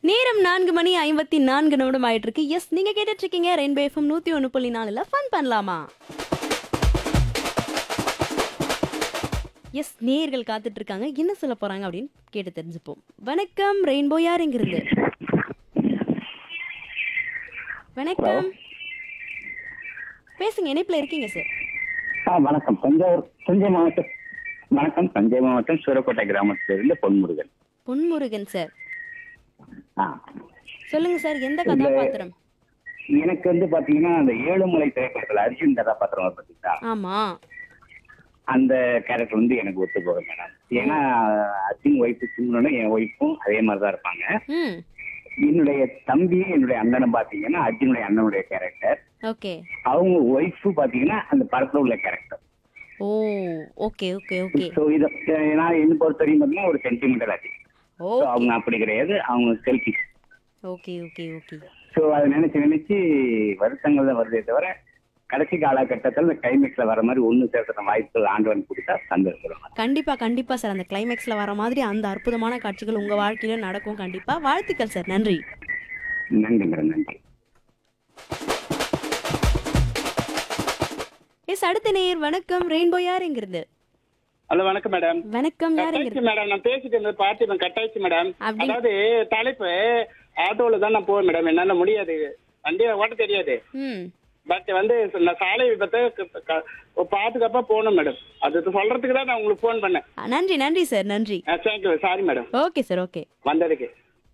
நேரம் நான்கு மணி ஐம்பத்தி நான்கு நிமிடம் ஆயிட்டு இருக்கு எஸ் நீங்க கேட்டுட்டு இருக்கீங்க ரெயின்போ எஃப்எம் நூத்தி ஒன்று புள்ளி நாலுல ஃபன் பண்ணலாமா எஸ் நேயர்கள் காத்துட்டு இருக்காங்க என்ன சொல்ல போறாங்க அப்படின்னு கேட்டு தெரிஞ்சுப்போம் வணக்கம் ரெயின்போ யார் எங்கிருந்து வணக்கம் பேசுங்க இணைப்புல இருக்கீங்க சார் ஆ வணக்கம் தஞ்சாவூர் தஞ்சை மாவட்டம் வணக்கம் தஞ்சை மாவட்டம் சூரக்கோட்டை கிராமத்திலிருந்து பொன்முருகன் பொன்முருகன் சார் ஆ சொல்லுங்க சார் எந்த கதாபாத்திரம் எனக்கு வந்து பாத்தீங்கன்னா அந்த ஏழுமலை திரைப்படத்துல அர்ஜுன் கதாபாத்திரம் வரும் பாத்தீங்களா ஆமா அந்த கேரக்டர் வந்து எனக்கு ஒத்து போகும் மேடம் ஏன்னா அர்ஜுன் ஒய்ஃபு சிங்கனும் என் ஒய்ஃபும் அதே மாதிரி தான் இருப்பாங்க ம் என்னுடைய தம்பியும் என்னுடைய அண்ணனும் பாத்தீங்கன்னா அர்ஜுனுடைய அண்ணனுடைய கேரக்டர் ஓகே அவங்க ஒய்ஃபு பாத்தீங்கன்னா அந்த படத்துல உள்ள character oh okay okay okay so இதை நான் என்ன பொறுத்த வரையும் பாத்தீங்கன்னா ஒரு சென்டிமெண்டல் ஆச்சு ஓ ஸோ அவங்க அப்படி கிடையாது அவங்க selfish okay okay okay so அதை நினைச்சு நினைச்சு வருத்தங்கள் தான் வருதே தவிர கடைசி காலகட்டத்தில் இந்த கிளைமேக்ஸ்ல வர மாதிரி ஒண்ணு சேர்த்துற வாய்ப்புகள் ஆண்டவன் கொடுத்தா சந்தோஷம் கண்டிப்பா கண்டிப்பா சார் அந்த கிளைமேக்ஸ்ல வர மாதிரி அந்த அற்புதமான காட்சிகள் உங்க வாழ்க்கையில நடக்கும் கண்டிப்பா வாழ்த்துக்கள் சார் நன்றி நன்றி மேடம் நன்றி எஸ் அடுத்த நேயர் வணக்கம் ரெயின்போ யாருங்கிறது ஹலோ வணக்கம் மேடம் வணக்கம் கட்டாயிச்சு யாருங்கிறது மேடம் நான் பேசிட்டு இருந்தது பார்த்து கட்டாயிச்சு மேடம் அப்படி- அதாவது தலைப்பு ஆட்டோல தான் நான் போவேன் மேடம் என்னால முடியாது வண்டியை ஓட்ட தெரியாது ம் பட் வந்து நான் சாலை விபத்தை க- க- பாதுகாப்பா போகணும் மேடம் அது சொல்றதுக்கு தான் நான் உங்களுக்கு ஃபோன் பண்ணேன் அ, நன்றி நன்றி சார் நன்றி thank you sorry madam okay sir okay வந்ததுக்கு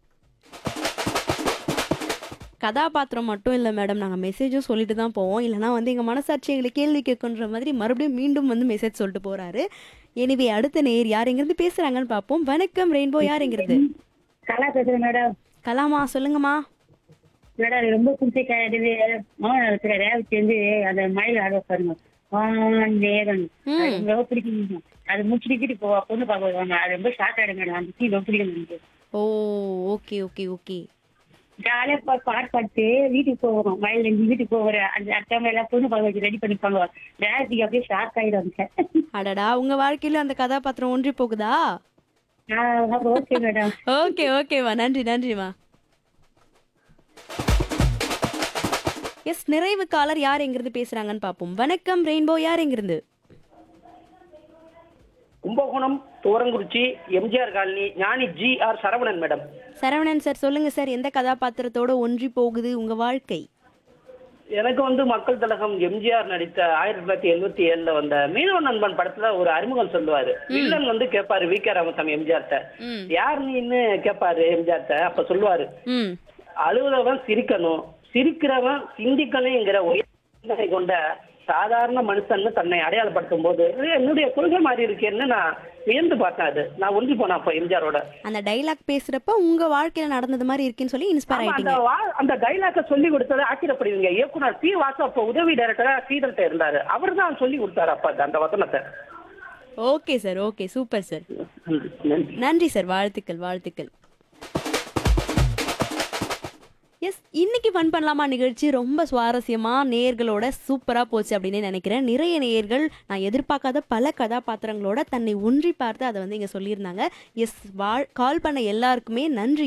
கதாபாத்திரம் மட்டும் இல்லை மேடம் நாங்கள் மெசேஜும் சொல்லிட்டு தான் போவோம் இல்லைனா வந்து எங்கள் மனசாட்சி எங்களை கேள்வி கேட்குன்ற மாதிரி மறுபடியும் மீண்டும் வந்து மெசேஜ் சொல்லிட்டு போகிறாரு எனவே அடுத்த நேர் யார் எங்கிருந்து பேசுகிறாங்கன்னு பார்ப்போம் வணக்கம் ரெயின்போ யார் எங்கிறது கலா பேசுறேன் மேடம் கலாமா சொல்லுங்கம்மா மேடம் எனக்கு ரொம்ப பிடிச்ச கேரக்டர் மோகன் இருக்கிற ரேவதி வந்து அந்த மயில் ஆட பாருங்க வான் வேகன் ம். அது ரொம்ப பிடிக்கும் மேடம். அது முடிச்சுட்டு போ பொண்ணு பார்க்க வருவாங்க அது ரொம்ப ஷாக் ஆயிடும் மேடம் அந்த சீன் ரொம்ப பிடிக்கும் எனக்கு ஓ ஓகே ஓகே ஓகே ஜாலியா பா- பாட்டு பாட்டு வீட்டுக்கு போவோம் மயில் இருந்து வீட்டுக்கு போகிற அந்த அக்காம எல்லாம் பொண்ணு பார்க்க வச்சு ரெடி பண்ணிப்பாங்க ரேவதிக்கு அப்படியே ஷாக் ஆயிடும் அடடா உங்கள் வாழ்க்கையில அந்த கதாபாத்திரம் ஒன்றி போகுதா ஓகே மேடம் ஓகே ஓகேவா நன்றி நன்றிம்மா எஸ் நிறைவு காலர் யார் எங்கிருந்து பேசுறாங்கன்னு பார்ப்போம் வணக்கம் ரெயின்போ யார் எங்கிருந்து Kumbakonam Thuvarankurichi MGR colony Gnani G R Saravanan madam Saravanan sir சொல்லுங்க சார் எந்த கதாபாத்திரத்தோட ஒன்றி போகுது உங்க வாழ்க்கை எனக்கு வந்து மக்கள் திலகம் எம்ஜிஆர் நடித்த ஆயிரத்தி தொள்ளாயிரத்தி எழுபத்தி ஏழுல வந்த மீனவ நண்பன் படத்துல ஒரு அறிமுகம் சொல்லுவாரு வில்லன் வந்து கேட்பாரு வி கே ராமசாமி எம்ஜிஆர்ட்ட ம் யார் நீன்னு கேட்பாரு எம்ஜிஆர்ட்ட அப்ப சொல்லுவாரு ம் அழுகுறவன் சிரிக்கணும் சிரிக்கிறவன் சிந்திக்கணுங்கிற உயர் சிந்தனை கொண்ட சாதாரண மனுஷன்னு தன்னை அடையாளப்படுத்தும் போது இது என்னுடைய கொள்கை மாதிரி இருக்கேன்னு நான் வியந்து பார்த்தேன் அது நான் ஒன்றி போனேன் அப்ப எம்ஜிஆரோட அந்த டைலாக் பேசுறப்ப உங்க வாழ்க்கையில நடந்தது மாதிரி இருக்குன்னு சொல்லி இன்ஸ்பயர் ஆமா, அந்த ஆயிட்டீங்க வா- அந்த டைலாக்க சொல்லி கொடுத்தது ஆச்சரியப்படுவீங்க இயக்குனர் பி வாசு அப்ப உதவி டைரக்டரா ஸ்ரீதர்ட்ட இருந்தாரு அவர் தான் சொல்லி கொடுத்தாரு அப்ப அந்த- அந்த வசனத்தை okay sir okay super sir ம், நன்றி நன்றி சார் வாழ்த்துக்கள் வாழ்த்துக்கள் எஸ் இன்னைக்கு ஃபன் பண்ணலாமா நிகழ்ச்சி ரொம்ப சுவாரஸ்யமா நேயர்களோட சூப்பரா போச்சு அப்படின்னு நினைக்கிறேன் நிறைய நேயர்கள் நான் எதிர்பார்க்காத பல கதாபாத்திரங்களோட தன்னை ஒன்றி பார்த்து அதை வந்து இங்க சொல்லியிருந்தாங்க எஸ் வாழ் கால் பண்ண எல்லாருக்குமே நன்றி